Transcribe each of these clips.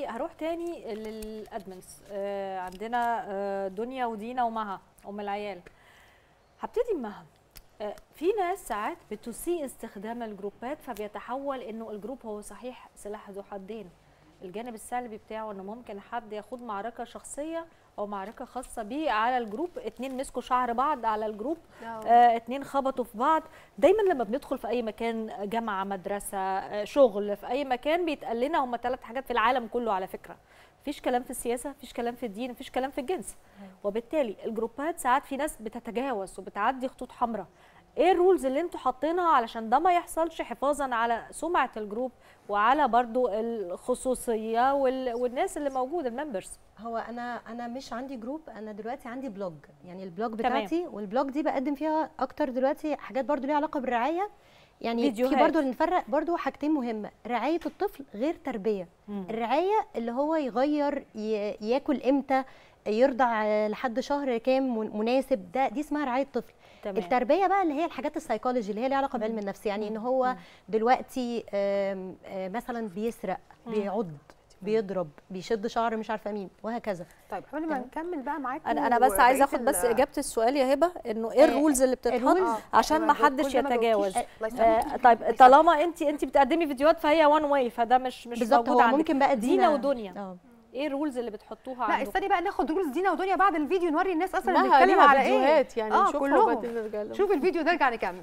دلوقتي هروح تاني للادمنز آه عندنا آه دنيا ودينا ومها ام العيال هبتدي بمها آه في ناس ساعات بتسيء استخدام الجروبات فبيتحول انه الجروب هو صحيح سلاح ذو حدين الجانب السلبي بتاعه انه ممكن حد ياخد معركه شخصيه او معركه خاصه بيه على الجروب اتنين مسكوا شعر بعض على الجروب آه اتنين خبطوا في بعض دايما لما بندخل في اي مكان جامعه مدرسه آه شغل في اي مكان بيتقال لنا هم ثلاث حاجات في العالم كله على فكره مفيش كلام في السياسه مفيش كلام في الدين مفيش كلام في الجنس وبالتالي الجروبات ساعات في ناس بتتجاوز وبتعدي خطوط حمراء ايه الرولز اللي انتوا حاطينها علشان ده ما يحصلش حفاظا على سمعه الجروب وعلى برضو الخصوصيه وال... والناس اللي موجوده الممبرز هو انا انا مش عندي جروب انا دلوقتي عندي بلوج يعني البلوج بتاعتي تمام. والبلوج دي بقدم فيها اكتر دلوقتي حاجات برضو ليها علاقه بالرعايه يعني فيديوهات. في برضو نفرق برضو حاجتين مهمه رعايه الطفل غير تربيه مم. الرعايه اللي هو يغير ي... ياكل امتى يرضع لحد شهر كام مناسب ده دي اسمها رعايه طفل تمام. التربيه بقى اللي هي الحاجات السايكولوجي اللي هي ليها علاقه بعلم النفس يعني ان هو دلوقتي آم آم مثلا بيسرق بيعض بيضرب بيشد شعر مش عارفه مين وهكذا طيب قبل ما نكمل بقى معاكم انا انا بس عايزه اخد بس اجابه السؤال يا هبه انه ايه الرولز اللي بتتحط آه عشان ما حدش يتجاوز آه طيب طالما انت انت بتقدمي فيديوهات فهي وان واي فده مش مش بالظبط هو ممكن بقى دينا ودنيا آه. ايه الرولز اللي بتحطوها لا استني بقى ناخد رولز دينا ودنيا بعد الفيديو نوري الناس اصلا بنتكلم على ايه يعني اه كلهم شوف الفيديو نرجع نكمل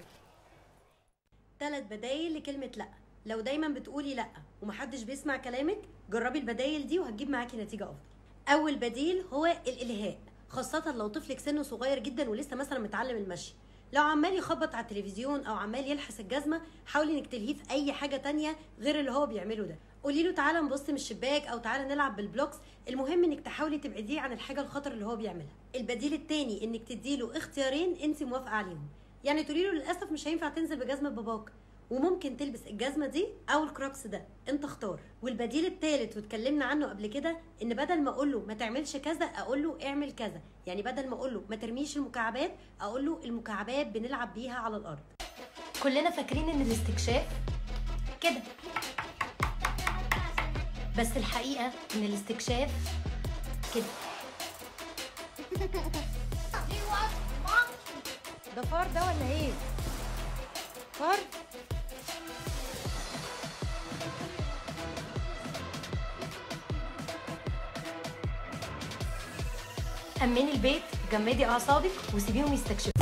ثلاث بدايل لكلمه لا لو دايما بتقولي لا ومحدش بيسمع كلامك جربي البدايل دي وهتجيب معاكي نتيجه افضل اول بديل هو الالهاء خاصه لو طفلك سنه صغير جدا ولسه مثلا متعلم المشي لو عمال يخبط على التلفزيون او عمال يلحس الجزمه حاولي انك تلهيه في اي حاجه تانية غير اللي هو بيعمله ده قولي له تعالى نبص من الشباك او تعالى نلعب بالبلوكس المهم انك تحاولي تبعديه عن الحاجه الخطر اللي هو بيعملها البديل التاني انك تديله اختيارين انت موافقه عليهم يعني تقولي له للاسف مش هينفع تنزل بجزمه باباك وممكن تلبس الجزمه دي او الكروكس ده انت اختار والبديل الثالث واتكلمنا عنه قبل كده ان بدل ما اقول له ما تعملش كذا اقول له اعمل كذا يعني بدل ما اقول له ما ترميش المكعبات اقول له المكعبات بنلعب بيها على الارض كلنا فاكرين ان الاستكشاف كده بس الحقيقه ان الاستكشاف كده ده فار ده ولا ايه فار امني البيت جمدي اعصابك وسيبيهم يستكشفوا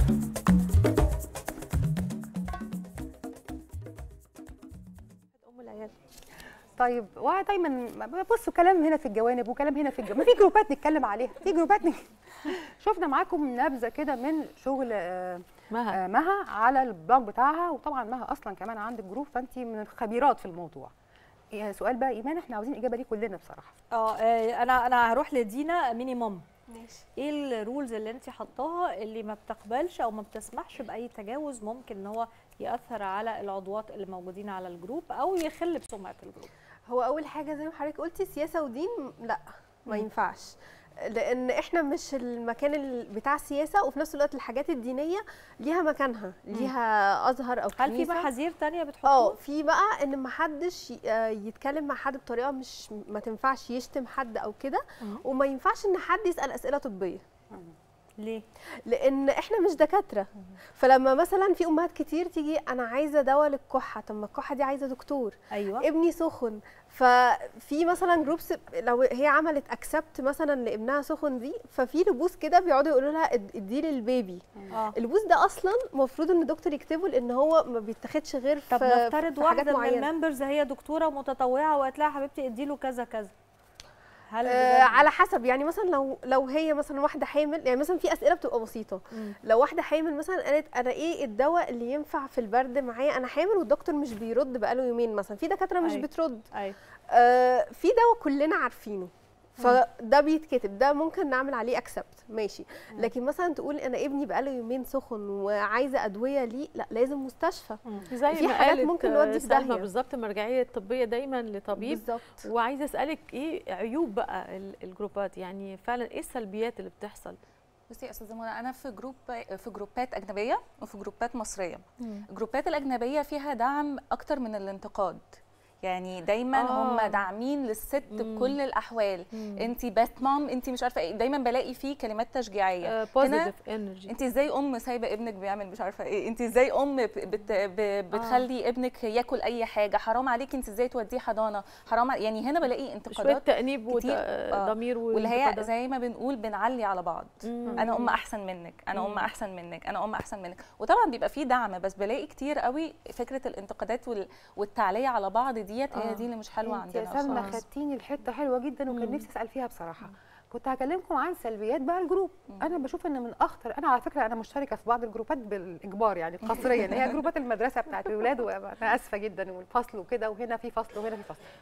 ام العيال طيب ودايما بصوا كلام هنا في الجوانب وكلام هنا في الجوانب ما في جروبات نتكلم عليها في جروبات نك... شفنا معاكم نبذه كده من شغل آه مها. آه مها على البلوج بتاعها وطبعا مها اصلا كمان عندك جروب فانت من الخبيرات في الموضوع يعني سؤال بقى ايمان احنا عاوزين اجابه ليه كلنا بصراحه اه انا انا هروح لدينا مينيمم ماشي ايه الرولز اللي انت حطاها اللي ما بتقبلش او ما بتسمحش باي تجاوز ممكن ان هو ياثر على العضوات اللي موجودين على الجروب او يخل بسمعه الجروب هو اول حاجه زي ما حضرتك قلتي سياسه ودين لا ما ينفعش لان احنا مش المكان بتاع السياسه وفي نفس الوقت الحاجات الدينيه ليها مكانها ليها ازهر او هل في محاذير ثانيه بتحطوها اه في بقى ان ما حدش يتكلم مع حد بطريقه مش ما تنفعش يشتم حد او كده وما ينفعش ان حد يسال اسئله طبيه ليه؟ لان احنا مش دكاتره فلما مثلا في امهات كتير تيجي انا عايزه دواء للكحه طب ما الكحه دي عايزه دكتور ايوه ابني سخن ففي مثلا جروبس لو هي عملت اكسبت مثلا لابنها سخن دي ففي لبوس كده بيقعدوا يقولوا لها اديه للبيبي آه. اللبوس ده اصلا المفروض ان الدكتور يكتبه لان هو ما بيتاخدش غير طب في نفترض في حاجات واحده من معينه الممبرز هي دكتوره متطوعه وقالت لها حبيبتي ادي له كذا كذا هل آه على حسب يعني مثلا لو لو هي مثلا واحده حامل يعني مثلا في اسئله بتبقى بسيطه مم. لو واحده حامل مثلا قالت انا ايه الدواء اللي ينفع في البرد معايا انا حامل والدكتور مش بيرد بقاله يومين مثلا في دكاتره مش أيوة. بترد ايوه آه في دواء كلنا عارفينه فده بيتكتب ده ممكن نعمل عليه اكسبت ماشي لكن مثلا تقول انا ابني بقاله يومين سخن وعايزه ادويه ليه لا لازم مستشفى زي في ما حاجات قالت ممكن نودي في سلمى داهية. بالظبط المرجعيه الطبيه دايما لطبيب بالظبط وعايزه اسالك ايه عيوب بقى ال- الجروبات يعني فعلا ايه السلبيات اللي بتحصل بصي يا استاذه منى انا في جروب في جروبات اجنبيه وفي جروبات مصريه الجروبات الاجنبيه فيها دعم اكتر من الانتقاد يعني دايما آه. هم داعمين للست بكل الاحوال انت بيست مام انت مش عارفه ايه دايما بلاقي فيه كلمات تشجيعيه بوزيتيف انرجي انت ازاي ام سايبه ابنك بيعمل مش عارفه ايه انت ازاي ام ب- بت ب- بتخلي ابنك ياكل اي حاجه حرام عليكي انت ازاي توديه حضانه حرام ع- يعني هنا بلاقي شويه انتقادات تانيب كتير. آه. وضمير واللي هي زي ما بنقول بنعلي على بعض مم. انا ام احسن منك انا ام احسن منك انا ام احسن منك وطبعا بيبقى فيه دعم بس بلاقي كتير قوي فكره الانتقادات وال- والتعليه على بعض ديت هي آه. دي اللي مش حلوه انت يا عندنا سلمى خالص. خدتيني لحته حلوه جدا وكان نفسي اسال فيها بصراحه كنت هكلمكم عن سلبيات بقى الجروب انا بشوف ان من اخطر انا على فكره انا مشتركه في بعض الجروبات بالاجبار يعني قصريا هي جروبات المدرسه بتاعت الولاد وانا اسفه جدا والفصل وكده وهنا في فصل وهنا في فصل